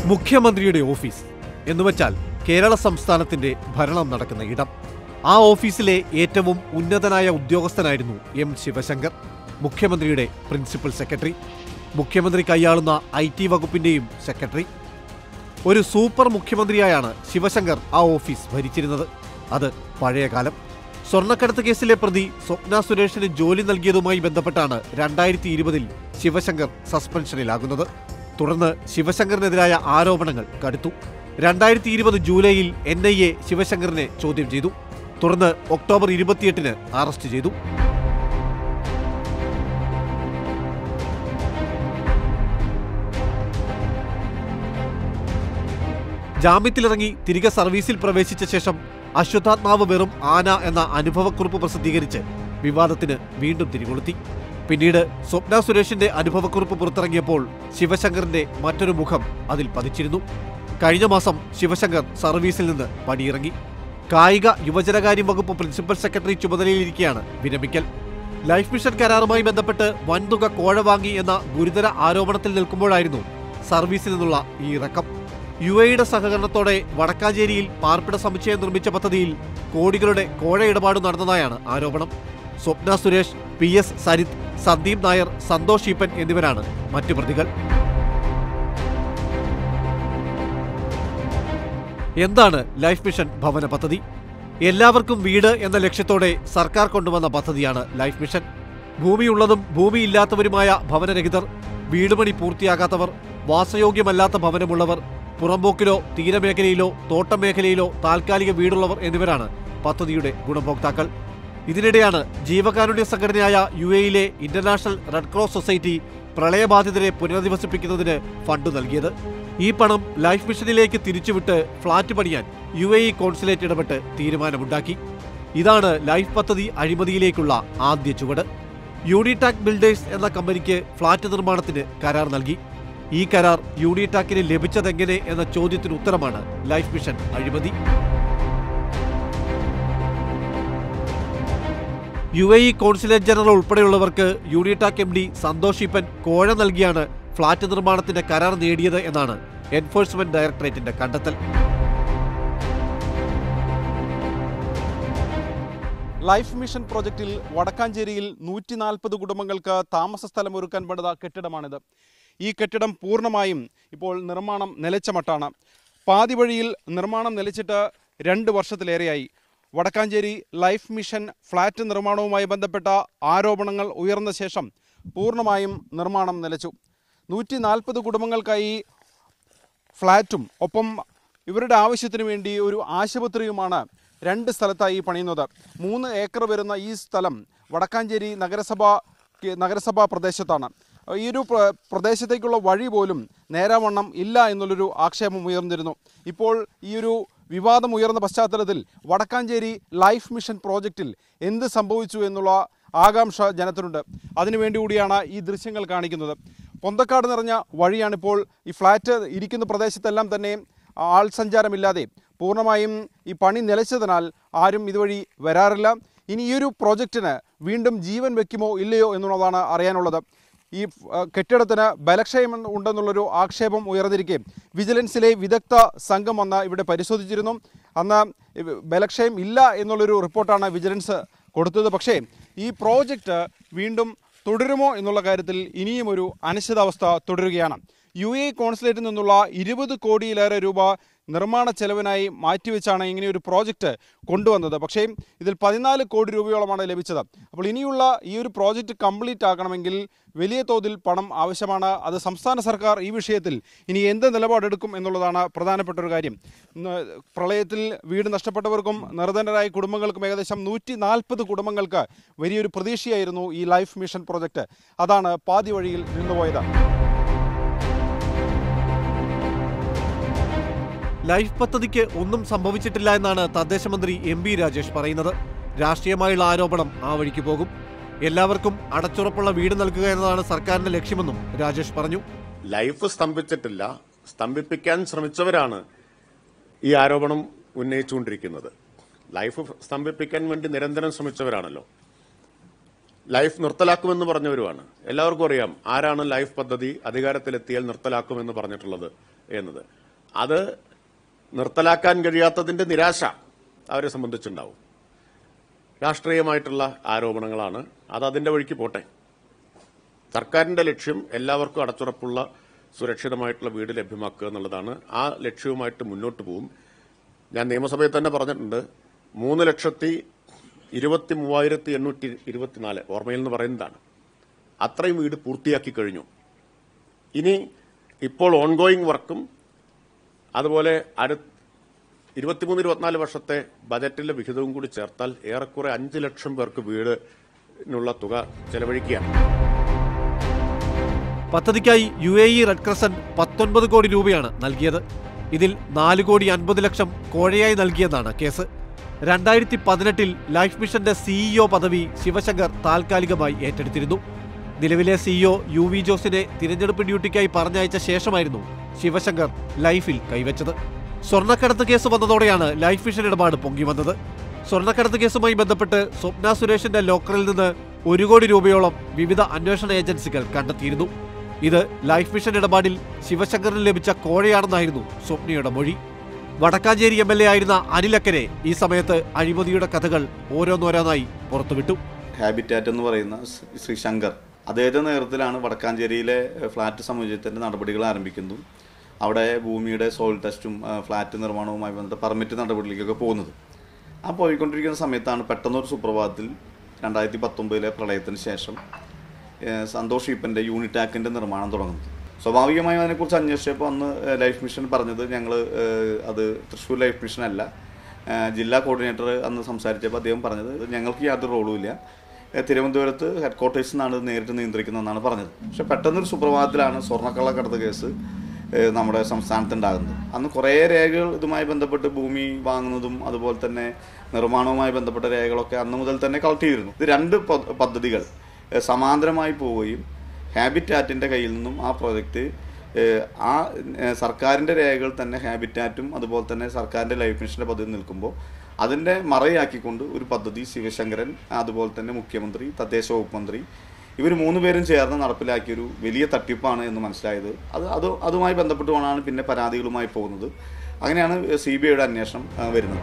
മുഖ്യമന്ത്രിയുടെ ഓഫീസ് എന്നുവച്ചാൽ കേരള സംസ്ഥാനത്തിന്റെ ഭരണം നടക്കുന്ന ഇടം ആ ഓഫീസിലെ ഏറ്റവും ഉന്നതനായ ഉദ്യോഗസ്ഥനായിരുന്നു എം ശിവശങ്കർ മുഖ്യമന്ത്രിയുടെ പ്രിൻസിപ്പൽ സെക്രട്ടറി മുഖ്യമന്ത്രി കൈയാളുന്ന ഐ ടി വകുപ്പിന്റെയും സെക്രട്ടറി ഒരു സൂപ്പർ മുഖ്യമന്ത്രിയായാണ് ശിവശങ്കർ ആ ഓഫീസ് ഭരിച്ചിരുന്നത് അത് പഴയ കാലം സ്വർണ്ണക്കടത്ത് കേസിലെ പ്രതി സ്വപ്ന സുരേഷിന് ജോലി നൽകിയതുമായി ബന്ധപ്പെട്ടാണ് രണ്ടായിരത്തി ഇരുപതിൽ ശിവശങ്കർ സസ്പെൻഷനിലാകുന്നത് തുടർന്ന് ശിവശങ്കറിനെതിരായ ആരോപണങ്ങൾ കടുത്തു രണ്ടായിരത്തി ഇരുപത് ജൂലൈയിൽ എൻ ഐ എ ശിവശങ്കറിനെ ചോദ്യം ചെയ്തു തുടർന്ന് ഒക്ടോബർ ഇരുപത്തിയെട്ടിന് അറസ്റ്റ് ചെയ്തു ജാമ്യത്തിലിറങ്ങി തിരികെ സർവീസിൽ പ്രവേശിച്ച ശേഷം അശ്വത്ഥാത്മാവ് വെറും ആന എന്ന അനുഭവക്കുറിപ്പ് പ്രസിദ്ധീകരിച്ച് വിവാദത്തിന് വീണ്ടും തിരികൊളുത്തി പിന്നീട് സ്വപ്ന സുരേഷിന്റെ അനുഭവക്കുറിപ്പ് പുറത്തിറങ്ങിയപ്പോൾ ശിവശങ്കറിന്റെ മറ്റൊരു മുഖം അതിൽ പതിച്ചിരുന്നു കഴിഞ്ഞ മാസം ശിവശങ്കർ സർവീസിൽ നിന്ന് പടിയിറങ്ങി കായിക യുവജനകാര്യ വകുപ്പ് പ്രിൻസിപ്പൽ സെക്രട്ടറി ചുമതലയിലിരിക്കെയാണ് വിരമിക്കൽ ലൈഫ് മിഷൻ കരാറുമായി ബന്ധപ്പെട്ട് വൻതുക കോഴ വാങ്ങി എന്ന ഗുരുതര ആരോപണത്തിൽ നിൽക്കുമ്പോഴായിരുന്നു സർവീസിൽ നിന്നുള്ള ഈ ഇറക്കം യു എയുടെ സഹകരണത്തോടെ വടക്കാഞ്ചേരിയിൽ പാർപ്പിട സമുച്ചയം നിർമ്മിച്ച പദ്ധതിയിൽ കോടികളുടെ കോഴ ഇടപാട് നടന്നതായാണ് ആരോപണം സ്വപ്ന സുരേഷ് പി എസ് സരിത് സന്ദീപ് നായർ സന്തോഷ് ഈപ്പൻ എന്നിവരാണ് മറ്റു പ്രതികൾ എന്താണ് ലൈഫ് മിഷൻ ഭവന പദ്ധതി എല്ലാവർക്കും വീട് എന്ന ലക്ഷ്യത്തോടെ സർക്കാർ കൊണ്ടുവന്ന പദ്ധതിയാണ് ലൈഫ് മിഷൻ ഭൂമിയുള്ളതും ഭൂമിയില്ലാത്തവരുമായ ഭവനരഹിതർ വീടുപണി പൂർത്തിയാകാത്തവർ വാസയോഗ്യമല്ലാത്ത ഭവനമുള്ളവർ പുറമ്പോക്കിലോ തീരമേഖലയിലോ തോട്ടം മേഖലയിലോ താൽക്കാലിക വീടുള്ളവർ എന്നിവരാണ് പദ്ധതിയുടെ ഗുണഭോക്താക്കൾ ഇതിനിടെയാണ് ജീവകാരുണ്യ സംഘടനയായ യു എയിലെ ഇന്റർനാഷണൽ റെഡ് ക്രോസ് സൊസൈറ്റി പ്രളയബാധിതരെ പുനരധിവസിപ്പിക്കുന്നതിന് ഫണ്ട് നൽകിയത് ഈ പണം ലൈഫ് മിഷനിലേക്ക് തിരിച്ചുവിട്ട് ഫ്ളാറ്റ് പണിയാൻ യു എ ഇ കോൺസുലേറ്റ് ഇടപെട്ട് തീരുമാനമുണ്ടാക്കി ഇതാണ് ലൈഫ് പദ്ധതി അഴിമതിയിലേക്കുള്ള ആദ്യ ചുവട് യൂണിടാക് ബിൽഡേഴ്സ് എന്ന കമ്പനിക്ക് ഫ്ളാറ്റ് നിർമ്മാണത്തിന് കരാർ നൽകി ഈ കരാർ യൂണിടാക്കിന് ലഭിച്ചതെങ്ങനെ എന്ന ചോദ്യത്തിന് ഉത്തരമാണ് ലൈഫ് മിഷൻ അഴിമതി U A E consulate general ഉൾപ്പെടെയുള്ളവർക്ക് Unitac M D Santhosh Eapen കോഴ നൽകിയാണ് ഫ്ളാറ്റ് നിർമ്മാണത്തിന്റെ കരാർ നേടിയത് എന്നാണ് എൻഫോഴ്സ്മെന്റ് ഡയറക്ടറേറ്റിന്റെ കണ്ടെത്തൽ ലൈഫ് മിഷൻ പ്രോജക്റ്റിൽ വടക്കാഞ്ചേരിയിൽ നൂറ്റി നാൽപ്പത് കുടുംബങ്ങൾക്ക് താമസ സ്ഥലം ഒരുക്കാൻ പണിത കെട്ടിടമാണിത് ഈ കെട്ടിടം പൂർണ്ണമായും ഇപ്പോൾ നിർമ്മാണം നിലച്ച മട്ടാണ് പാതി വഴിയിൽ നിർമ്മാണം നിലച്ചിട്ട് രണ്ട് വർഷത്തിലേറെയായി വടക്കാഞ്ചേരി ലൈഫ് മിഷൻ ഫ്ളാറ്റ് നിർമ്മാണവുമായി ബന്ധപ്പെട്ട ആരോപണങ്ങൾ ഉയർന്ന ശേഷം പൂർണ്ണമായും നിർമ്മാണം നിലച്ചു നൂറ്റി നാൽപ്പത് കുടുംബങ്ങൾക്കായി ഫ്ലാറ്റും ഒപ്പം ഇവരുടെ ആവശ്യത്തിന് വേണ്ടി ഒരു ആശുപത്രിയുമാണ് രണ്ട് സ്ഥലത്തായി പണിയുന്നത് മൂന്ന് ഏക്കർ വരുന്ന ഈ സ്ഥലം വടക്കാഞ്ചേരി നഗരസഭ നഗരസഭാ പ്രദേശത്താണ് ഈ ഒരു പ്ര- പ്രദേശത്തേക്കുള്ള വഴി പോലും നേരാവണ്ണം ഇല്ല എന്നുള്ളൊരു ആക്ഷേപം ഉയർന്നിരുന്നു ഇപ്പോൾ ഈ ഒരു വിവാദം ഉയർന്ന പശ്ചാത്തലത്തിൽ വടക്കാഞ്ചേരി ലൈഫ് മിഷൻ പ്രോജക്റ്റിൽ എന്ത് സംഭവിച്ചു എന്നുള്ള ആകാംക്ഷ ജനത്തിനുണ്ട് അതിനുവേണ്ടി കൂടിയാണ് ഈ ദൃശ്യങ്ങൾ കാണിക്കുന്നത് പൊന്തക്കാട് നിറഞ്ഞ വഴിയാണിപ്പോൾ ഈ ഫ്ലാറ്റ് ഇരിക്കുന്ന പ്രദേശത്തെല്ലാം തന്നെ ആൾ സഞ്ചാരമില്ലാതെ പൂർണ്ണമായും ഈ പണി നിലച്ചതിനാൽ ആരും ഇതുവഴി വരാറില്ല ഇനി ഈ ഒരു പ്രോജക്റ്റിന് വീണ്ടും ജീവൻ വെക്കുമോ ഇല്ലയോ എന്നുള്ളതാണ് അറിയാനുള്ളത് ഈ ആ, കെട്ടിടത്തിന് ബലക്ഷയം ഉണ്ടെന്നുള്ളൊരു ആക്ഷേപം ഉയർന്നിരിക്കെ വിജിലൻസിലെ വിദഗ്ധ സംഘം വന്ന് ഇവിടെ പരിശോധിച്ചിരുന്നു അന്ന് ഇവ- ബലക്ഷയം ഇല്ല എന്നുള്ളൊരു റിപ്പോർട്ടാണ് വിജിലൻസ് കൊടുത്തത് പക്ഷേ ഈ പ്രോജക്റ്റ് വീണ്ടും തുടരുമോ എന്നുള്ള കാര്യത്തിൽ ഇനിയും ഒരു അനിശ്ചിതാവസ്ഥ തുടരുകയാണ് യു എ കോൺസുലേറ്റിൽ നിന്നുള്ള ഇരുപത് കോടിയിലേറെ രൂപ നിർമ്മാണ ചെലവിനായി മാറ്റിവെച്ചാണ് ഇങ്ങനെ ഒരു പ്രോജക്റ്റ് കൊണ്ടുവന്നത് പക്ഷേ ഇതിൽ പതിനാല് കോടി രൂപയോളമാണ് ലഭിച്ചത് അപ്പോൾ ഇനിയുള്ള ഈ ഒരു പ്രോജക്റ്റ് കംപ്ലീറ്റ് ആക്കണമെങ്കിൽ വലിയ തോതിൽ പണം ആവശ്യമാണ് അത് സംസ്ഥാന സർക്കാർ ഈ വിഷയത്തിൽ ഇനി എന്ത് നിലപാടെടുക്കും എന്നുള്ളതാണ് പ്രധാനപ്പെട്ട ഒരു കാര്യം ഇന്ന് പ്രളയത്തിൽ വീട് നഷ്ടപ്പെട്ടവർക്കും നിർധനരായ കുടുംബങ്ങൾക്കും ഏകദേശം നൂറ്റി നാൽപ്പത് കുടുംബങ്ങൾക്ക് വലിയൊരു പ്രതീക്ഷയായിരുന്നു ഈ ലൈഫ് മിഷൻ പ്രോജക്റ്റ് അതാണ് പാതി വഴിയിൽ നിന്നുപോയത് ലൈഫ് പദ്ധതിക്ക് ഒന്നും സംഭവിച്ചിട്ടില്ല എന്നാണ് തദ്ദേശ മന്ത്രി എം ബി രാജേഷ് പറയുന്നത് രാഷ്ട്രീയമായുള്ള ആരോപണം ആ വഴിക്ക് പോകും എല്ലാവർക്കും അടച്ചുറപ്പുള്ള വീട് നൽകുക എന്നതാണ് സർക്കാരിന്റെ ലക്ഷ്യമെന്നും രാജേഷ് പറഞ്ഞു ലൈഫ് സ്തംഭിച്ചിട്ടില്ല സ്തംഭിപ്പിക്കാൻ ശ്രമിച്ചവരാണ് ഈ ആരോപണം ഉന്നയിച്ചുകൊണ്ടിരിക്കുന്നത് ലൈഫ് സ്തംഭിപ്പിക്കാൻ വേണ്ടി നിരന്തരം ശ്രമിച്ചവരാണല്ലോ ലൈഫ് നിർത്തലാക്കുമെന്ന് പറഞ്ഞവരുമാണ് എല്ലാവർക്കും അറിയാം ആരാണ് ലൈഫ് പദ്ധതി അധികാരത്തിലെത്തിയാൽ നിർത്തലാക്കുമെന്ന് പറഞ്ഞിട്ടുള്ളത് എന്നത് അത് നിർത്തലാക്കാൻ കഴിയാത്തതിന്റെ നിരാശ അവരെ സംബന്ധിച്ചുണ്ടാവും രാഷ്ട്രീയമായിട്ടുള്ള ആരോപണങ്ങളാണ് അത് അതിന്റെ വഴിക്ക് പോട്ടെ സർക്കാരിന്റെ ലക്ഷ്യം എല്ലാവർക്കും അടച്ചുറപ്പുള്ള സുരക്ഷിതമായിട്ടുള്ള വീട് ലഭ്യമാക്കുക എന്നുള്ളതാണ് ആ ലക്ഷ്യവുമായിട്ട് മുന്നോട്ട് പോകും ഞാൻ നിയമസഭയിൽ തന്നെ പറഞ്ഞിട്ടുണ്ട് മൂന്ന് ലക്ഷത്തി ഇരുപത്തി മൂവായിരത്തി എണ്ണൂറ്റി ഇരുപത്തിനാല് ഓർമ്മയിൽ നിന്ന് പറയുന്നതാണ് അത്രയും വീട് പൂർത്തിയാക്കി കഴിഞ്ഞു ഇനി ഇപ്പോൾ ഓൺഗോയിങ് വർക്കും അതുപോലെ അടു ഇരുപത്തിമൂന്ന് ഇരുപത്തിനാല് വർഷത്തെ ബജറ്റിലെ വിഹിതവും കൂടി ചേർത്താൽ ഏറെക്കുറെ അഞ്ച് ലക്ഷം പേർക്ക് വീടിനുള്ള തുക ചെലവഴിക്കുകയാണ് പദ്ധതിക്കായി U A E Red Crescent പത്തൊൻപത് കോടി രൂപയാണ് നൽകിയത് ഇതിൽ നാല് കോടി അൻപത് ലക്ഷം കോഴയായി നൽകിയെന്നാണ് കേസ് രണ്ടായിരത്തി പതിനെട്ടിൽ ലൈഫ് മിഷന്റെ സിഇഒ പദവി ശിവശങ്കർ താൽക്കാലികമായി ഏറ്റെടുത്തിരുന്നു നിലവിലെ സിഇഒ യു വി ജോസിനെ തിരഞ്ഞെടുപ്പ് ഡ്യൂട്ടിക്കായി പറഞ്ഞയച്ച ശേഷമായിരുന്നു ശിവശങ്കർ ലൈഫിൽ കൈവച്ചത് സ്വർണ്ണക്കടത്ത് കേസ് വന്നതോടെയാണ് ലൈഫ് മിഷൻ ഇടപാട് പൊങ്ങി വന്നത് സ്വർണ്ണക്കടത്ത് കേസുമായി ബന്ധപ്പെട്ട് സ്വപ്ന സുരേഷിന്റെ ലോക്കറിൽ നിന്ന് ഒരു കോടി രൂപയോളം വിവിധ അന്വേഷണ ഏജൻസികൾ കണ്ടെത്തിയിരുന്നു ഇത് ലൈഫ് മിഷൻ ഇടപാടിൽ ശിവശങ്കറിന് ലഭിച്ച കോഴയാണെന്നായിരുന്നു സ്വപ്നയുടെ മൊഴി വടക്കാഞ്ചേരി എം എൽ എ ആയിരുന്ന അനിലക്കരെ ഈ സമയത്ത് അഴിമതിയുടെ കഥകൾ ഓരോന്നോരോന്നായി പുറത്തുവിട്ടു ഹാബിറ്റാറ്റ് എന്ന് പറയുന്ന ശ്രീ- ശ്രീ ശങ്കർ അദ്ദേഹത്തിന്റെ നേതൃത്വത്തിലാണ് വടക്കാഞ്ചേരിയിലെ എഹ്, ഫ്ലാറ്റ് സമുച്ചയത്തിന്റെ നടപടികൾ ആരംഭിക്കുന്നു അവിടെ ഭൂമിയുടെ സോയിൽ ടെസ്റ്റും എഹ്, ഫ്ലാറ്റ് നിർമ്മാണവുമായി ബന്ധപ്പെട്ട പെർമിറ്റ് നടപടിയിലേക്കൊക്കെ പോകുന്നത് ആ പോയിക്കൊണ്ടിരിക്കുന്ന സമയത്താണ് പെട്ടെന്നൊരു സുപ്രഭാതത്തിൽ രണ്ടായിരത്തി പത്തൊമ്പതിലെ പ്രളയത്തിന് ശേഷം ഏഹ്, സന്തോഷ് ഈപ്പൻ്റെ യൂണിറ്റാക്കിൻ്റെ നിർമ്മാണം തുടങ്ങുന്നത് സ്വാഭാവികമായും അതിനെക്കുറിച്ച് അന്വേഷിച്ചപ്പോൾ അന്ന് ഏഹ്, ലൈഫ് മിഷൻ പറഞ്ഞത് ഞങ്ങൾ അത് തൃശ്ശൂർ ലൈഫ് മിഷൻ അല്ല ഏഹ്, ജില്ലാ കോർഡിനേറ്റർ അന്ന് സംസാരിച്ചപ്പോൾ അദ്ദേഹം പറഞ്ഞത് ഞങ്ങൾക്ക് യാതൊരു റോളും ഇല്ല ഏഹ്, തിരുവനന്തപുരത്ത് ഹെഡ് ക്വാർട്ടേഴ്സിൽ നിന്നാണ് ഇത് നേരിട്ട് നിയന്ത്രിക്കുന്നതെന്നാണ് പറഞ്ഞത് പക്ഷെ പെട്ടെന്നൊരു സുപ്രഭാതത്തിലാണ് സ്വർണ്ണക്കള്ളക്കടത്ത് കേസ് ഏഹ്, നമ്മുടെ സംസ്ഥാനത്തുണ്ടാകുന്നത് അന്ന് കുറേ രേഖകൾ ഇതുമായി ബന്ധപ്പെട്ട് ഭൂമി വാങ്ങുന്നതും അതുപോലെ തന്നെ നിർമ്മാണവുമായി ബന്ധപ്പെട്ട രേഖകളൊക്കെ അന്ന് മുതൽ തന്നെ കളക്ട് ചെയ്തിരുന്നു ഇത് രണ്ട് പ- പദ്ധതികൾ ഏഹ്, സമാന്തരമായി പോവുകയും ഹാബിറ്റാറ്റിൻ്റെ കയ്യിൽ നിന്നും ആ പ്രോജക്റ്റ് ഏഹ്, ആ ഏഹ്, സർക്കാരിൻ്റെ രേഖകൾ തന്നെ ഹാബിറ്റാറ്റും അതുപോലെ തന്നെ സർക്കാരിൻ്റെ ലൈഫ് മിഷൻ്റെ പദ്ധതി നിൽക്കുമ്പോൾ അതിൻ്റെ മറയാക്കിക്കൊണ്ട് ഒരു പദ്ധതി ശിവശങ്കരൻ അതുപോലെ തന്നെ മുഖ്യമന്ത്രി തദ്ദേശ വകുപ്പ് മന്ത്രി ഇവർ മൂന്ന് പേരും ചേർന്ന് നടപ്പിലാക്കിയൊരു വലിയ തട്ടിപ്പാണ് എന്ന് മനസ്സിലായത് അത് അത് അതുമായി ബന്ധപ്പെട്ടുകൊണ്ടാണ് പിന്നെ പരാതികളുമായി പോകുന്നത് അങ്ങനെയാണ് സി ബി ഐയുടെ അന്വേഷണം ആ, വരുന്നത്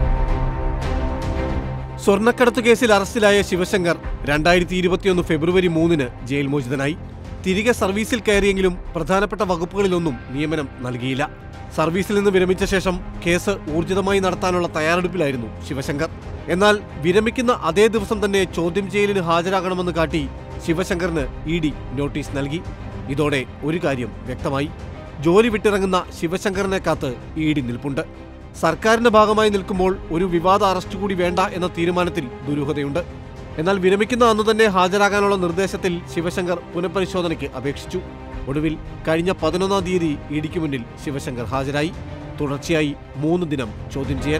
സ്വർണ്ണക്കടത്ത് കേസിൽ അറസ്റ്റിലായ ശിവശങ്കർ രണ്ടായിരത്തി ഇരുപത്തിയൊന്ന് ഫെബ്രുവരി മൂന്നിന് ജയിൽ മോചിതനായി തിരികെ സർവീസിൽ കയറിയെങ്കിലും പ്രധാനപ്പെട്ട വകുപ്പുകളിലൊന്നും നിയമനം നൽകിയില്ല സർവീസിൽ നിന്ന് വിരമിച്ച ശേഷം കേസ് ഊർജിതമായി നടത്താനുള്ള തയ്യാറെടുപ്പിലായിരുന്നു ശിവശങ്കർ എന്നാൽ വിരമിക്കുന്ന അതേ ദിവസം തന്നെ ചോദ്യം ചെയ്യലിന് ഹാജരാകണമെന്ന് കാട്ടി ശിവശങ്കറിന് ഇ ഡി നോട്ടീസ് നൽകി ഇതോടെ ഒരു കാര്യം വ്യക്തമായി ജോലി വിട്ടിറങ്ങുന്ന ശിവശങ്കറിനെ കാത്ത് ഇ ഡി നിൽപ്പുണ്ട് സർക്കാരിന്റെ ഭാഗമായി നിൽക്കുമ്പോൾ ഒരു വിവാദ അറസ്റ്റ് കൂടി വേണ്ട എന്ന തീരുമാനത്തിൽ ദുരൂഹതയുണ്ട് എന്നാൽ വിരമിക്കുന്ന അന്നു തന്നെ ഹാജരാകാനുള്ള നിർദ്ദേശത്തിൽ ശിവശങ്കർ പുനഃപരിശോധനയ്ക്ക് അപേക്ഷിച്ചു ഒടുവിൽ കഴിഞ്ഞ പതിനൊന്നാം തീയതി ഇടിക്ക് മുന്നിൽ ശിവശങ്കർ ഹാജരായി തുടർച്ചയായി മൂന്ന് ദിനം ചോദ്യം ചെയ്യാൻ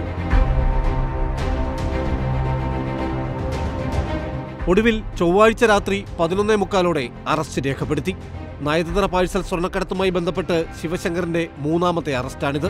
ഒടുവിൽ ചൊവ്വാഴ്ച രാത്രി പതിനൊന്നേ മുക്കാലോടെ അറസ്റ്റ് രേഖപ്പെടുത്തി നയതന്ത്ര പാഴ്സൽ സ്വർണ്ണക്കടത്തുമായി ബന്ധപ്പെട്ട് ശിവശങ്കറിന്റെ മൂന്നാമത്തെ അറസ്റ്റാണിത്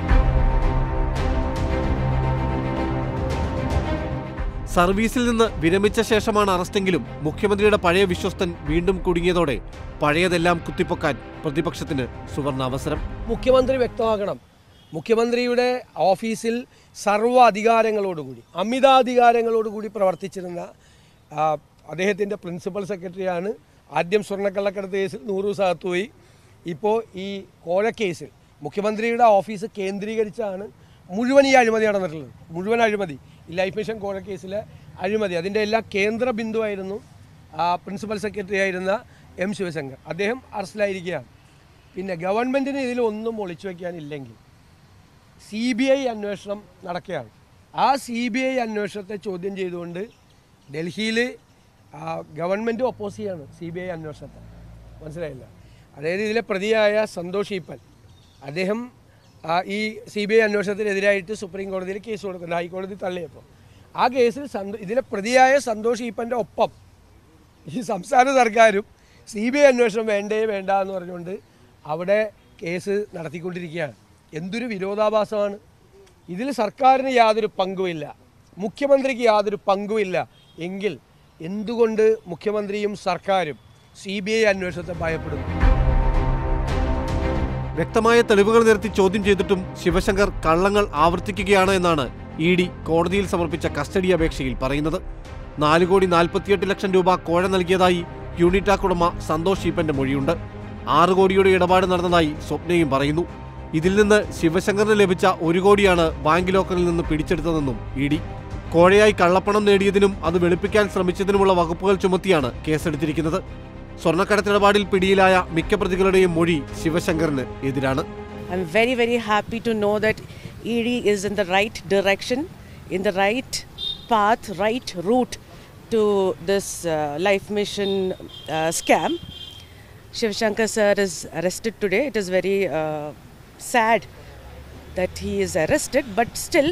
സർവീസിൽ നിന്ന് വിരമിച്ച ശേഷമാണ് അറസ്റ്റെങ്കിലും മുഖ്യമന്ത്രിയുടെ പഴയ വിശ്വസ്തൻ വീണ്ടും കുടുങ്ങിയതോടെ പഴയതെല്ലാം കുത്തിപ്പൊക്കാൻ പ്രതിപക്ഷത്തിന് സുവർണാവസരം മുഖ്യമന്ത്രി വ്യക്തമാക്കണം മുഖ്യമന്ത്രിയുടെ ഓഫീസിൽ സർവ്വ അധികാരങ്ങളോടുകൂടി അമിതാധികാരങ്ങളോടുകൂടി പ്രവർത്തിച്ചിരുന്ന ആ, അദ്ദേഹത്തിൻ്റെ പ്രിൻസിപ്പൽ സെക്രട്ടറിയാണ് ആദ്യം സ്വർണ്ണക്കള്ളക്കടത്ത് കേസിൽ നൂറ് ദിവസം അകത്തുപോയി ഇപ്പോൾ ഈ കോഴക്കേസിൽ മുഖ്യമന്ത്രിയുടെ ഓഫീസ് കേന്ദ്രീകരിച്ചാണ് മുഴുവൻ ഈ അഴിമതി നടന്നിട്ടുള്ളത് മുഴുവൻ അഴിമതി ഈ ലൈഫ് മിഷൻ കോഴക്കേസിലെ അഴിമതി അതിൻ്റെ എല്ലാ കേന്ദ്ര ബിന്ദുവായിരുന്നു ആ, പ്രിൻസിപ്പൽ സെക്രട്ടറി ആയിരുന്ന എം ശിവശങ്കർ അദ്ദേഹം അറസ്റ്റിലായിരിക്കുകയാണ് പിന്നെ ഗവൺമെൻറ്റിന് ഇതിൽ ഒന്നും ഒളിച്ചു വയ്ക്കാനില്ലെങ്കിൽ സി ബി ഐ അന്വേഷണം നടക്കുകയാണ് ആ സി ബി ഐ അന്വേഷണത്തെ ചോദ്യം ചെയ്തുകൊണ്ട് ഡൽഹിയിൽ ഗവൺമെൻറ് ഒപ്പോസ് ചെയ്യാണ് സി ബി ഐ അന്വേഷണത്തെ മനസ്സിലായില്ല അതായത് ഇതിലെ പ്രതിയായ സന്തോഷ് ഈപ്പൻ അദ്ദേഹം ആ, ഈ സി ബി ഐ അന്വേഷണത്തിനെതിരായിട്ട് സുപ്രീം കോടതിയിൽ കേസ് കൊടുക്കുന്നത് ഹൈക്കോടതി തള്ളിയപ്പോൾ ആ കേസിൽ സന്തോ ഇതിലെ പ്രതിയായ സന്തോഷ് ഈപ്പൻ്റെ ഒപ്പം ഈ സംസ്ഥാന സർക്കാരും സി ബി ഐ അന്വേഷണം വേണ്ടേ വേണ്ട എന്ന് പറഞ്ഞുകൊണ്ട് അവിടെ കേസ് നടത്തിക്കൊണ്ടിരിക്കുകയാണ് എന്തൊരു വിരോധാഭാസമാണ് ഇതിൽ സർക്കാരിന് യാതൊരു പങ്കുമില്ല മുഖ്യമന്ത്രിക്ക് യാതൊരു പങ്കുമില്ല എങ്കിൽ എന്തുകൊണ്ട് മുഖ്യമന്ത്രിയും സർക്കാരും സി ബി ഐ അന്വേഷണത്തെ ഭയപ്പെടുന്നു വ്യക്തമായ തെളിവുകൾ നിരത്തി ചോദ്യം ചെയ്തിട്ടും ശിവശങ്കർ കള്ളങ്ങൾ ആവർത്തിക്കുകയാണ് എന്നാണ് ഇ ഡി കോടതിയിൽ സമർപ്പിച്ച കസ്റ്റഡി അപേക്ഷയിൽ പറയുന്നത് നാല് കോടി നാൽപ്പത്തിയെട്ട് ലക്ഷം രൂപ കോഴ നൽകിയതായി യൂണിറ്റാക് ഉടമ സന്തോഷ് ഈപ്പന്റെ മൊഴിയുണ്ട് ആറ് കോടിയുടെ ഇടപാട് നടന്നതായി സ്വപ്നയും പറയുന്നു ഇതിൽ നിന്ന് ശിവശങ്കറിന് ലഭിച്ച ഒരു കോടിയാണ് ബാങ്ക് ലോക്കറിൽ നിന്ന് പിടിച്ചെടുത്തതെന്നും ഇ ഡി കോഴയായി കള്ളപ്പണം നേടിയതിനും അത് വെളുപ്പിക്കാൻ ശ്രമിച്ചതിനുമുള്ള വകുപ്പുകൾ ചുമത്തിയാണ് കേസെടുത്തിരിക്കുന്നത് സ്വർണ്ണക്കടത്തിടപാടിൽ പിടിയിലായ മിക്ക പ്രതികളുടെയും മൊഴി ശിവശങ്കറിന് എതിരാണ് I'm very, very happy to know that ED is in the right direction, in the right path, right route to this uh, life mission uh, scam. Shiv Shankar sir is arrested today. It is very uh, sad that he is arrested, but still,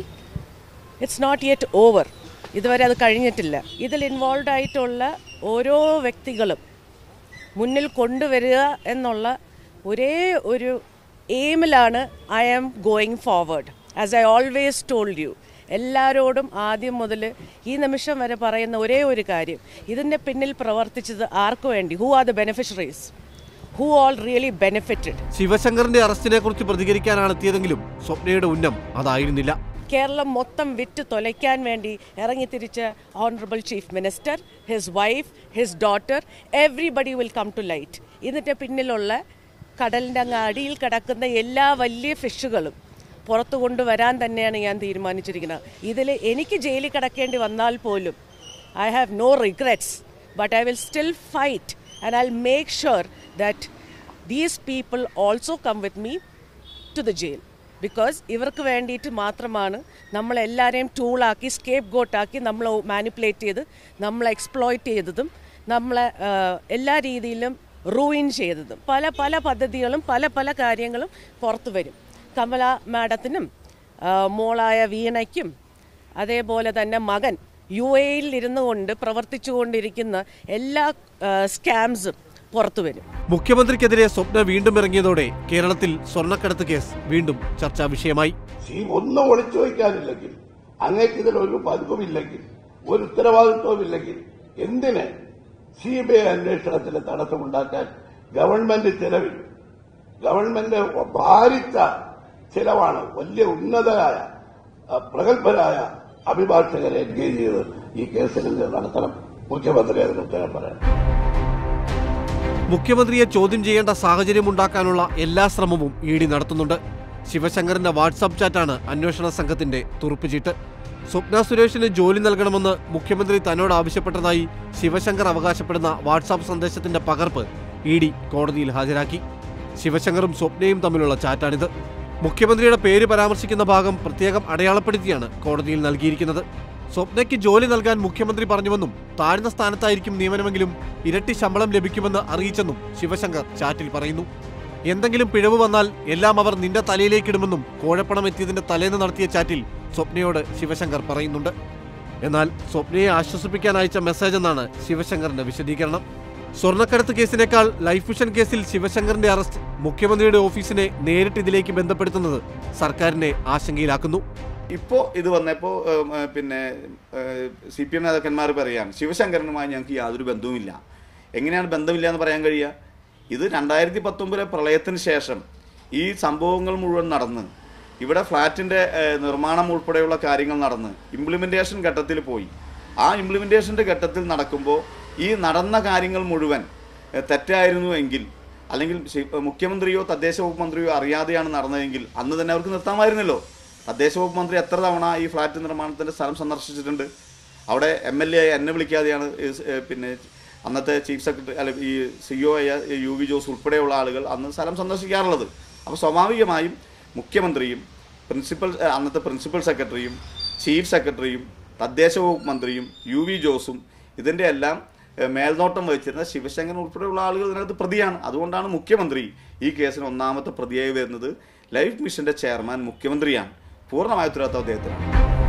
it's not yet over. ഇതുവരെ അത് കഴിഞ്ഞിട്ടില്ല ഇതിൽ involve ആയിട്ടുള്ള ഓരോ വ്യക്തികളും മുന്നിൽ കൊണ്ടുവരിക എന്നുള്ള ഒരേ ഒരു എയിമിലാണ് I am going forward as I always told you എല്ലാവരോടും ആദ്യം മുതൽ ഈ നിമിഷം വരെ പറയുന്ന ഒരേ ഒരു കാര്യം ഇതിൻ്റെ പിന്നിൽ പ്രവർത്തിച്ചത് ആർക്കു വേണ്ടി who are the beneficiaries who all really benefitted ശിവശങ്കറിന്റെ അറസ്റ്റിനെ കുറിച്ച് പ്രതികരിക്കാനാണ് എത്തിയതെങ്കിലും സ്വപ്നയുടെ ഉന്നം അതായിരുന്നില്ല കേരളം മൊത്തം വിറ്റ് തൊലയ്ക്കാൻ വേണ്ടി ഇറങ്ങിത്തിരിച്ച honourable chief minister his wife his daughter everybody will come to light ഇതിൻ്റെ പിന്നിലുള്ള കടലിൻ്റെ അങ്ങ് അടിയിൽ കിടക്കുന്ന എല്ലാ വലിയ ഫിഷുകളും പുറത്തു കൊണ്ടുവരാൻ തന്നെയാണ് ഞാൻ തീരുമാനിച്ചിരിക്കുന്നത് ഇതിൽ എനിക്ക് ജയിലിൽ കിടക്കേണ്ടി വന്നാൽ പോലും I have no regrets but I will still fight and I make sure that these people also come with me to the jail because ഇവർക്ക് വേണ്ടിയിട്ട് മാത്രമാണ് നമ്മളെല്ലാവരെയും ടൂളാക്കി സ്കേപ്പ് ഗോട്ടാക്കി നമ്മൾ മാനിപ്പുലേറ്റ് ചെയ്ത് നമ്മളെ എക്സ്പ്ലോയിറ്റ് ചെയ്തതും നമ്മളെ ആ, എല്ലാ രീതിയിലും റൂയിൻ ചെയ്തതും പല പല പദ്ധതികളും പല പല കാര്യങ്ങളും പുറത്തു വരും കമല മാഡത്തിനും ആ, മോളായ വീണയ്ക്കും അതേപോലെ തന്നെ മകൻ യു എയിൽ ഇരുന്നു കൊണ്ട് പ്രവർത്തിച്ചുകൊണ്ടിരിക്കുന്ന എല്ലാ സ്കാംസും പുറത്തു വരും മുഖ്യമന്ത്രിക്കെതിരെ സ്വപ്ന വീണ്ടും ഇറങ്ങിയതോടെ കേരളത്തിൽ സ്വർണ്ണക്കടത്ത് കേസ് വീണ്ടും ചർച്ചാ വിഷയമായി ഈ ഒന്നും ഒളിച്ചു വയ്ക്കാനില്ലെങ്കിൽ അങ്ങേക്ക് ഇതിൽ ഒരു പതിവുമില്ലെങ്കിൽ ഒരു ഉത്തരവാദിത്വമില്ലെങ്കിൽ എന്തിന് സി ബി ഐ അന്വേഷണത്തിന് തടസ്സമുണ്ടാക്കാൻ ഗവൺമെന്റ് ചെലവിൽ ഗവൺമെന്റ് ഭാരിച്ച ചിലവാണ് വലിയ ഉന്നതരായ ആ, പ്രഗത്ഭരായ അഭിഭാഷകരെ എൻഗേജ് ചെയ്ത് ഈ കേസിൽ നടത്തണം മുഖ്യമന്ത്രി അതിന് ഉത്തരം പറയാം മുഖ്യമന്ത്രിയെ ചോദ്യം ചെയ്യേണ്ട സാഹചര്യമുണ്ടാക്കാനുള്ള എല്ലാ ശ്രമവും ഇ ഡി നടത്തുന്നുണ്ട് ശിവശങ്കറിന്റെ വാട്സാപ്പ് ചാറ്റാണ് അന്വേഷണ സംഘത്തിന്റെ തുറുപ്പുചീട്ട് സ്വപ്ന സുരേഷിന് ജോലി നൽകണമെന്ന് മുഖ്യമന്ത്രി തന്നോട് ആവശ്യപ്പെട്ടതായി ശിവശങ്കർ അവകാശപ്പെടുന്ന വാട്സാപ്പ് സന്ദേശത്തിന്റെ പകർപ്പ് ഇ ഡി കോടതിയിൽ ഹാജരാക്കി ശിവശങ്കറും സ്വപ്നയും തമ്മിലുള്ള ചാറ്റാണിത് മുഖ്യമന്ത്രിയുടെ പേര് പരാമർശിക്കുന്ന ഭാഗം പ്രത്യേകം അടയാളപ്പെടുത്തിയാണ് കോടതിയിൽ നൽകിയിരിക്കുന്നത് സ്വപ്നയ്ക്ക് ജോലി നൽകാൻ മുഖ്യമന്ത്രി പറഞ്ഞുവെന്നും താഴ്ന്ന സ്ഥാനത്തായിരിക്കും നിയമനമെങ്കിലും ഇരട്ടി ശമ്പളം ലഭിക്കുമെന്ന് അറിയിച്ചെന്നും ശിവശങ്കർ ചാറ്റിൽ പറയുന്നു എന്തെങ്കിലും പിഴവ് വന്നാൽ എല്ലാം അവർ നിന്റെ തലയിലേക്കിടുമെന്നും കോഴപ്പണം എത്തിയതിന്റെ തലേന്ന് നടത്തിയ ചാറ്റിൽ സ്വപ്നയോട് ശിവശങ്കർ പറയുന്നുണ്ട് എന്നാൽ സ്വപ്നയെ ആശ്വസിപ്പിക്കാൻ അയച്ച മെസ്സേജ് എന്നാണ് ശിവശങ്കറിന്റെ വിശദീകരണം സ്വർണ്ണക്കടത്ത് കേസിനേക്കാൾ ലൈഫ് മിഷൻ കേസിൽ ശിവശങ്കറിന്റെ അറസ്റ്റ് മുഖ്യമന്ത്രിയുടെ ഓഫീസിനെ നേരിട്ട് ഇതിലേക്ക് ബന്ധപ്പെടുത്തുന്നത് സർക്കാരിനെ ആശങ്കയിലാക്കുന്നു ഇപ്പോൾ ഇത് വന്നപ്പോൾ പിന്നെ സി പി എം നേതാക്കന്മാർ പറയാം ശിവശങ്കരനുമായി ഞങ്ങൾക്ക് യാതൊരു ബന്ധവുമില്ല എങ്ങനെയാണ് ബന്ധമില്ല എന്ന് പറയാൻ കഴിയുക ഇത് രണ്ടായിരത്തി പത്തൊമ്പതിലെ പ്രളയത്തിന് ശേഷം ഈ സംഭവങ്ങൾ മുഴുവൻ നടന്ന് ഇവിടെ ഫ്ലാറ്റിൻ്റെ നിർമ്മാണം ഉൾപ്പെടെയുള്ള കാര്യങ്ങൾ നടന്ന് ഇംപ്ലിമെൻറ്റേഷൻ ഘട്ടത്തിൽ പോയി ആ ഇംപ്ലിമെൻറ്റേഷൻ്റെ ഘട്ടത്തിൽ നടക്കുമ്പോൾ ഈ നടന്ന കാര്യങ്ങൾ മുഴുവൻ ഏഹ്, തെറ്റായിരുന്നു എങ്കിൽ അല്ലെങ്കിൽ ശി- മുഖ്യമന്ത്രിയോ തദ്ദേശ വകുപ്പ് മന്ത്രിയോ അറിയാതെയാണ് നടന്നതെങ്കിൽ അന്ന് തന്നെ അവർക്ക് നിർത്താമായിരുന്നല്ലോ തദ്ദേശ വകുപ്പ് മന്ത്രി എത്ര തവണ ഈ ഫ്ലാറ്റ് നിർമ്മാണത്തിൻ്റെ സ്ഥലം സന്ദർശിച്ചിട്ടുണ്ട് അവിടെ എം എൽ എ എന്നെ വിളിക്കാതെയാണ് ഈ സ്- ഏഹ് പിന്നെ അന്നത്തെ ചീഫ് സെക്രട്ടറി അല്ല ഈ സിഒ ആയ യു വി ജോസ് ഉൾപ്പെടെയുള്ള ആളുകൾ അന്ന് സ്ഥലം സന്ദർശിക്കാറുള്ളത് അപ്പോൾ സ്വാഭാവികമായും മുഖ്യമന്ത്രിയും പ്രിൻസിപ്പൽ ഏഹ് അന്നത്തെ പ്രിൻസിപ്പൽ സെക്രട്ടറിയും ചീഫ് സെക്രട്ടറിയും തദ്ദേശ വകുപ്പ് മന്ത്രിയും യു വി ജോസും ഇതിൻ്റെ എല്ലാം ഏഹ് മേൽനോട്ടം വഹിച്ചിരുന്ന ശിവശങ്കരൻ ഉൾപ്പെടെയുള്ള ആളുകൾ ഇതിനകത്ത് പ്രതിയാണ് അതുകൊണ്ടാണ് മുഖ്യമന്ത്രി ഈ കേസിന് ഒന്നാമത്തെ പ്രതിയായി വരുന്നത് ലൈഫ് മിഷന്റെ ചെയർമാൻ മുഖ്യമന്ത്രിയാണ് പൂർണ്ണമായ ഉത്തരവാദിത്വം അദ്ദേഹത്തിനാണ്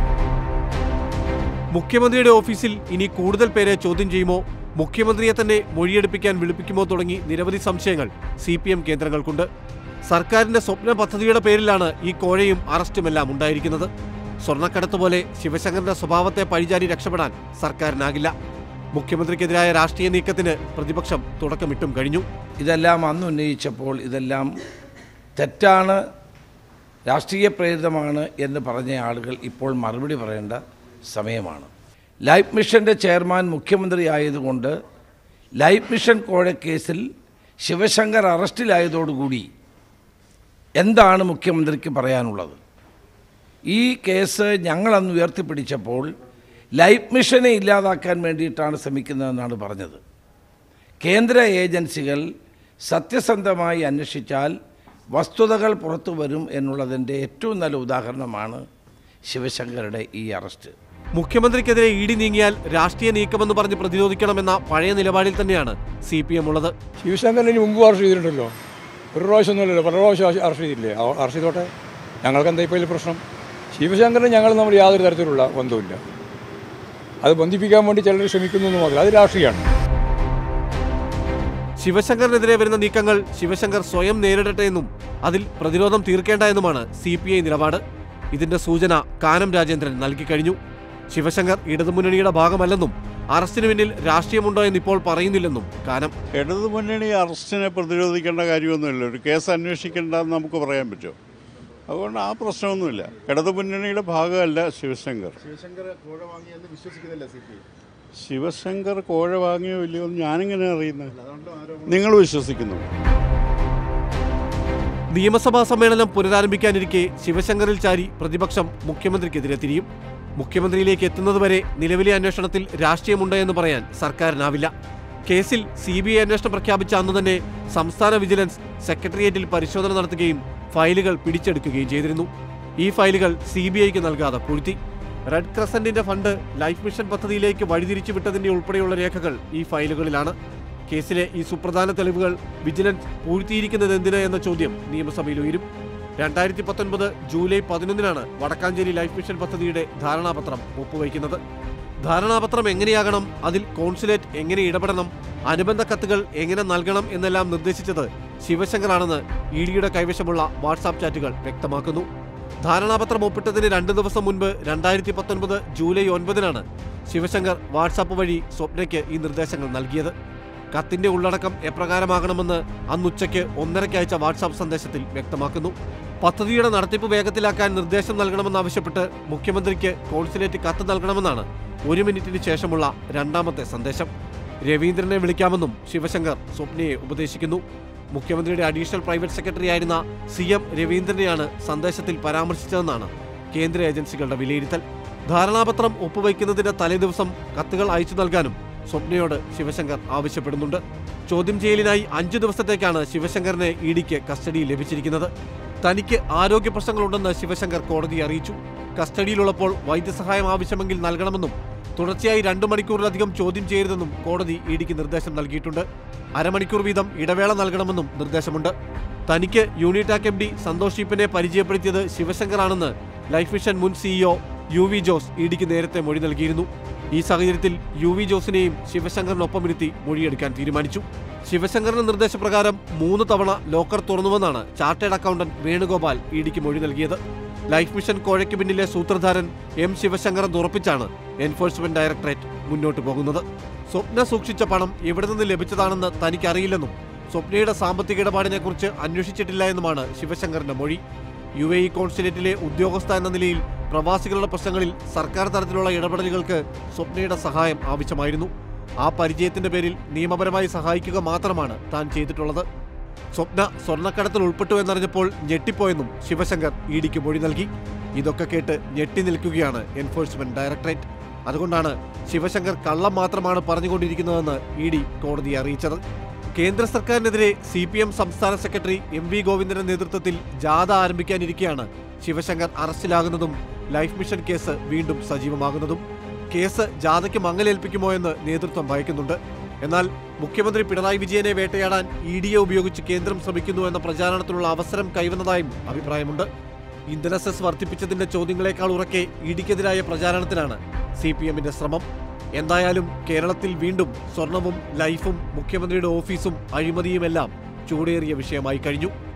മുഖ്യമന്ത്രിയുടെ ഓഫീസിൽ ഇനി കൂടുതൽ പേരെ ചോദ്യം ചെയ്യുമോ മുഖ്യമന്ത്രിയെ തന്നെ മൊഴിയെടുപ്പിക്കാൻ വിളിപ്പിക്കുമോ തുടങ്ങി നിരവധി സംശയങ്ങൾ സി പി എം കേന്ദ്രങ്ങൾക്കുണ്ട് സർക്കാരിന്റെ സ്വപ്ന പദ്ധതിയുടെ പേരിലാണ് ഈ കോഴയും അറസ്റ്റുമെല്ലാം ഉണ്ടായിരിക്കുന്നത് സ്വർണ്ണക്കടത്ത് പോലെ ശിവശങ്കറിന്റെ സ്വഭാവത്തെ പഴിചാരി രക്ഷപ്പെടാൻ സർക്കാരിനാകില്ല മുഖ്യമന്ത്രിക്കെതിരായ രാഷ്ട്രീയ നീക്കത്തിന് പ്രതിപക്ഷം തുടക്കമിട്ടും കഴിഞ്ഞു ഇതെല്ലാം അന്ന് ഉന്നയിച്ചപ്പോൾ ഇതെല്ലാം തെറ്റാണ് രാഷ്ട്രീയ പ്രേരിതമാണ് എന്ന് പറഞ്ഞ ആളുകൾ ഇപ്പോൾ മറുപടി പറയേണ്ട സമയമാണ് ലൈഫ് മിഷൻ്റെ ചെയർമാൻ മുഖ്യമന്ത്രി ആയതുകൊണ്ട് ലൈഫ് മിഷൻ കോഴക്കേസിൽ ശിവശങ്കർ അറസ്റ്റിലായതോടുകൂടി എന്താണ് മുഖ്യമന്ത്രിക്ക് പറയാനുള്ളത് ഈ കേസ് ഞങ്ങളന്ന് ഉയർത്തിപ്പിടിച്ചപ്പോൾ ലൈഫ് മിഷനെ ഇല്ലാതാക്കാൻ വേണ്ടിയിട്ടാണ് ശ്രമിക്കുന്നതെന്നാണ് പറഞ്ഞത് കേന്ദ്ര ഏജൻസികൾ സത്യസന്ധമായി അന്വേഷിച്ചാൽ വസ്തുതകൾ പുറത്തു വരും എന്നുള്ളതിൻ്റെ ഏറ്റവും നല്ല ഉദാഹരണമാണ് ശിവശങ്കറുടെ ഈ അറസ്റ്റ് മുഖ്യമന്ത്രിക്കെതിരെ ഇ ഡി നീങ്ങിയാൽ രാഷ്ട്രീയ നീക്കമെന്ന് പറഞ്ഞ് പ്രതിരോധിക്കണമെന്ന പഴയ നിലപാടിൽ തന്നെയാണ് സി പി എം ഉള്ളത് ശിവശങ്കരന് മുമ്പ് അറസ്റ്റ് ചെയ്തിട്ടുണ്ടല്ലോ ഒരു പ്രാവശ്യമൊന്നുമില്ലല്ലോ പല പ്രാവശ്യം അറസ്റ്റ് ചെയ്തില്ലേ അവ- അറസ്റ്റ് ചെയ്തോട്ടെ ഞങ്ങൾക്ക് എന്താ ഇപ്പോൾ ഇതിൽ പ്രശ്നം ശിവശങ്കരന് ഞങ്ങൾ നമ്മൾ യാതൊരു തരത്തിലുള്ള ബന്ധവുമില്ല അത് ബന്ധിപ്പിക്കാൻ വേണ്ടി ചിലർ ശ്രമിക്കുന്നു എന്ന് മാത്രം അത് രാഷ്ട്രീയമാണ് ശിവശങ്കറിനെതിരെ വരുന്ന നീക്കങ്ങൾ ശിവശങ്കർ സ്വയം നേരിടട്ടെ എന്നും അതിൽ പ്രതിരോധം തീർക്കേണ്ട എന്നുമാണ് സി പി ഐ നിലപാട് ഇതിന്റെ സൂചന കാനം രാജേന്ദ്രൻ നൽകിക്കഴിഞ്ഞു ശിവശങ്കർ ഇടതുമുന്നണിയുടെ ഭാഗമല്ലെന്നും അറസ്റ്റിന് പിന്നിൽ രാഷ്ട്രീയമുണ്ടോ എന്നിപ്പോൾ പറയുന്നില്ലെന്നും കാനം ഇടതു മുന്നണി അറസ്റ്റിനെ പ്രതിരോധിക്കേണ്ട കാര്യമൊന്നുമില്ല ഒരു കേസ് അന്വേഷിക്കേണ്ടെന്ന് നമുക്ക് പറയാൻ പറ്റുമോ അതുകൊണ്ട് ആ പ്രശ്നമൊന്നുമില്ല ഇടതു മുന്നണിയുടെ ഭാഗമല്ല ശിവശങ്കർ ശിവശങ്കർ കോഴ വാങ്ങിയോ ഇല്ലയോ എന്ന് ഞാനിങ്ങനെ അറിയുന്നത് നിങ്ങൾ വിശ്വസിക്കുന്നു നിയമസഭാ സമ്മേളനം പുനരാരംഭിക്കാനിരിക്കെ ശിവശങ്കറിൽ ചാരി പ്രതിപക്ഷം മുഖ്യമന്ത്രിക്കെതിരെ തിരിയും മുഖ്യമന്ത്രിയിലേക്ക് എത്തുന്നതുവരെ നിലവിലെ അന്വേഷണത്തിൽ രാഷ്ട്രീയമുണ്ട് എന്ന് പറയാൻ സർക്കാരിനാവില്ല കേസിൽ സി ബി ഐ അന്വേഷണം പ്രഖ്യാപിച്ച അന്ന് തന്നെ സംസ്ഥാന വിജിലൻസ് സെക്രട്ടേറിയറ്റിൽ പരിശോധന നടത്തുകയും ഫയലുകൾ പിടിച്ചെടുക്കുകയും ചെയ്തിരുന്നു ഈ ഫയലുകൾ സി ബി ഐക്ക് നൽകാതെ പൂഴ്ത്തി റെഡ് ക്രസന്റിന്റെ ഫണ്ട് ലൈഫ് മിഷൻ പദ്ധതിയിലേക്ക് വഴിതിരിച്ചു വിട്ടതിന്റെ ഉൾപ്പെടെയുള്ള രേഖകൾ ഈ ഫയലുകളിലാണ് കേസിലെ ഈ സുപ്രധാന തെളിവുകൾ വിജിലൻസ് പൂഴ്ത്തിയിരിക്കുന്നത് എന്തിന് എന്ന ചോദ്യം നിയമസഭയിൽ ഉയരും രണ്ടായിരത്തി പത്തൊൻപത് ജൂലൈ പതിനൊന്നിനാണ് വടക്കാഞ്ചേരി ലൈഫ് മിഷൻ പദ്ധതിയുടെ ധാരണാപത്രം ഒപ്പുവയ്ക്കുന്നത് ധാരണാപത്രം എങ്ങനെയാകണം അതിൽ കോൺസുലേറ്റ് എങ്ങനെ ഇടപെടണം അനുബന്ധ കത്തുകൾ എങ്ങനെ നൽകണം എന്നെല്ലാം നിർദ്ദേശിച്ചത് ശിവശങ്കറാണെന്ന് ഇ ഡിയുടെ കൈവശമുള്ള വാട്സാപ്പ് ചാറ്റുകൾ വ്യക്തമാക്കുന്നു ധാരണാപത്രം ഒപ്പിട്ടതിന് രണ്ട് ദിവസം മുൻപ് രണ്ടായിരത്തി പത്തൊൻപത് ജൂലൈ ഒൻപതിനാണ് ശിവശങ്കർ വാട്സാപ്പ് വഴി സ്വപ്നയ്ക്ക് ഈ നിർദ്ദേശങ്ങൾ നൽകിയത് കത്തിന്റെ ഉള്ളടക്കം എപ്രകാരമാകണമെന്ന് അന്ന് ഉച്ചയ്ക്ക് ഒന്നരയ്ക്ക് അയച്ച വാട്സാപ്പ് സന്ദേശത്തിൽ വ്യക്തമാക്കുന്നു പദ്ധതിയുടെ നടത്തിപ്പ് വേഗത്തിലാക്കാൻ നിർദ്ദേശം നൽകണമെന്നാവശ്യപ്പെട്ട് മുഖ്യമന്ത്രിക്ക് കോൺസുലേറ്റ് കത്ത് നൽകണമെന്നാണ് ഒരു മിനിറ്റിന് ശേഷമുള്ള രണ്ടാമത്തെ സന്ദേശം രവീന്ദ്രനെ വിളിക്കാമെന്നും ശിവശങ്കർ സ്വപ്നയെ ഉപദേശിക്കുന്നു മുഖ്യമന്ത്രിയുടെ അഡീഷണൽ പ്രൈവറ്റ് സെക്രട്ടറി ആയിരുന്ന സി എം രവീന്ദ്രനെയാണ് സന്ദേശത്തിൽ പരാമർശിച്ചതെന്നാണ് കേന്ദ്ര ഏജൻസികളുടെ വിലയിരുത്തൽ ധാരണാപത്രം ഒപ്പുവയ്ക്കുന്നതിന്റെ തലേദിവസം കത്തുകൾ അയച്ചു നൽകാനും സ്വപ്നയോട് ശിവശങ്കർ ആവശ്യപ്പെടുന്നുണ്ട് ചോദ്യം ചെയ്യലിനായി അഞ്ചു ദിവസത്തേക്കാണ് ശിവശങ്കറിനെ ഇ ഡിക്ക് കസ്റ്റഡിയിൽ ലഭിച്ചിരിക്കുന്നത് തനിക്ക് ആരോഗ്യ പ്രശ്നങ്ങളുണ്ടെന്ന് ശിവശങ്കർ കോടതിയെ അറിയിച്ചു കസ്റ്റഡിയിലുള്ളപ്പോൾ വൈദ്യസഹായം ആവശ്യമെങ്കിൽ നൽകണമെന്നും തുടർച്ചയായി രണ്ടു മണിക്കൂറിലധികം ചോദ്യം ചെയ്യരുതെന്നും കോടതി ഇ ഡിക്ക് നിർദ്ദേശം നൽകിയിട്ടുണ്ട് അരമണിക്കൂർ വീതം ഇടവേള നൽകണമെന്നും നിർദ്ദേശമുണ്ട് തനിക്ക് യൂണിടാക് എം ഡി സന്തോഷ് ഈപ്പനെ പരിചയപ്പെടുത്തിയത് ശിവശങ്കറാണെന്ന് ലൈഫ് മിഷൻ മുൻ CEO U V Jose E ഡിക്ക് നേരത്തെ മൊഴി നൽകിയിരുന്നു ഈ സാഹചര്യത്തിൽ യു വി ജോസിനെയും ശിവശങ്കറിനൊപ്പമിരുത്തി മൊഴിയെടുക്കാൻ തീരുമാനിച്ചു ശിവശങ്കറിന്റെ നിർദ്ദേശപ്രകാരം മൂന്ന് തവണ ലോക്കർ തുറന്നുവെന്നാണ് ചാർട്ടേഡ് അക്കൗണ്ടന്റ് വേണുഗോപാൽ ഇ ഡിക്ക് മൊഴി നൽകിയത് ലൈഫ് മിഷൻ കോഴയ്ക്ക് പിന്നിലെ സൂത്രധാരൻ എം ശിവശങ്കർ എന്ന് ഉറപ്പിച്ചാണ് എൻഫോഴ്സ്മെന്റ് ഡയറക്ടറേറ്റ് മുന്നോട്ട് പോകുന്നത് സ്വപ്ന സൂക്ഷിച്ച പണം എവിടെ നിന്ന് ലഭിച്ചതാണെന്ന് തനിക്കറിയില്ലെന്നും സ്വപ്നയുടെ സാമ്പത്തിക ഇടപാടിനെക്കുറിച്ച് അന്വേഷിച്ചിട്ടില്ല എന്നുമാണ് ശിവശങ്കറിന്റെ മൊഴി യു എ ഇ കോൺസുലേറ്റിലെ ഉദ്യോഗസ്ഥ എന്ന നിലയിൽ പ്രവാസികളുടെ പ്രശ്നങ്ങളിൽ സർക്കാർ തലത്തിലുള്ള ഇടപെടലുകൾക്ക് സ്വപ്നയുടെ സഹായം ആവശ്യമായിരുന്നു ആ പരിചയത്തിന്റെ പേരിൽ നിയമപരമായി സഹായിക്കുക മാത്രമാണ് താൻ ചെയ്തിട്ടുള്ളത് സ്വപ്ന സ്വർണ്ണക്കടത്തിൽ ഉൾപ്പെട്ടു എന്നറിഞ്ഞപ്പോൾ ഞെട്ടിപ്പോയെന്നും ശിവശങ്കർ ഇ ഡിക്ക് മൊഴി നൽകി ഇതൊക്കെ കേട്ട് ഞെട്ടി നിൽക്കുകയാണ് എൻഫോഴ്സ്മെന്റ് ഡയറക്ടറേറ്റ് അതുകൊണ്ടാണ് ശിവശങ്കർ കള്ളം മാത്രമാണ് പറഞ്ഞുകൊണ്ടിരിക്കുന്നതെന്ന് ഇ ഡി കോടതിയെ അറിയിച്ചത് കേന്ദ്ര സർക്കാരിനെതിരെ സി പി എം സംസ്ഥാന സെക്രട്ടറി എം വി ഗോവിന്ദന്റെ നേതൃത്വത്തിൽ ജാഥ ആരംഭിക്കാനിരിക്കെയാണ് ശിവശങ്കർ അറസ്റ്റിലാകുന്നതും ലൈഫ് മിഷൻ കേസ് വീണ്ടും സജീവമാകുന്നതും കേസ് ജാഥയ്ക്ക് മങ്ങലേൽപ്പിക്കുമോ എന്ന് നേതൃത്വം ഭയക്കുന്നുണ്ട് എന്നാൽ മുഖ്യമന്ത്രി പിണറായി വിജയനെ വേട്ടയാടാൻ ഇ ഡിയെ ഉപയോഗിച്ച് കേന്ദ്രം ശ്രമിക്കുന്നു എന്ന പ്രചാരണത്തിനുള്ള അവസരം കൈവന്നതായും അഭിപ്രായമുണ്ട് ഇന്ധന സെസ് വർദ്ധിപ്പിച്ചതിന്റെ ചോദ്യങ്ങളെക്കാൾ ഉറക്കെ ഇ ഡിക്കെതിരായ പ്രചാരണത്തിനാണ് സി പി എമ്മിന്റെ ശ്രമം എന്തായാലും കേരളത്തിൽ വീണ്ടും സ്വർണവും ലൈഫും മുഖ്യമന്ത്രിയുടെ ഓഫീസും അഴിമതിയുമെല്ലാം ചൂടേറിയ വിഷയമായി കഴിഞ്ഞു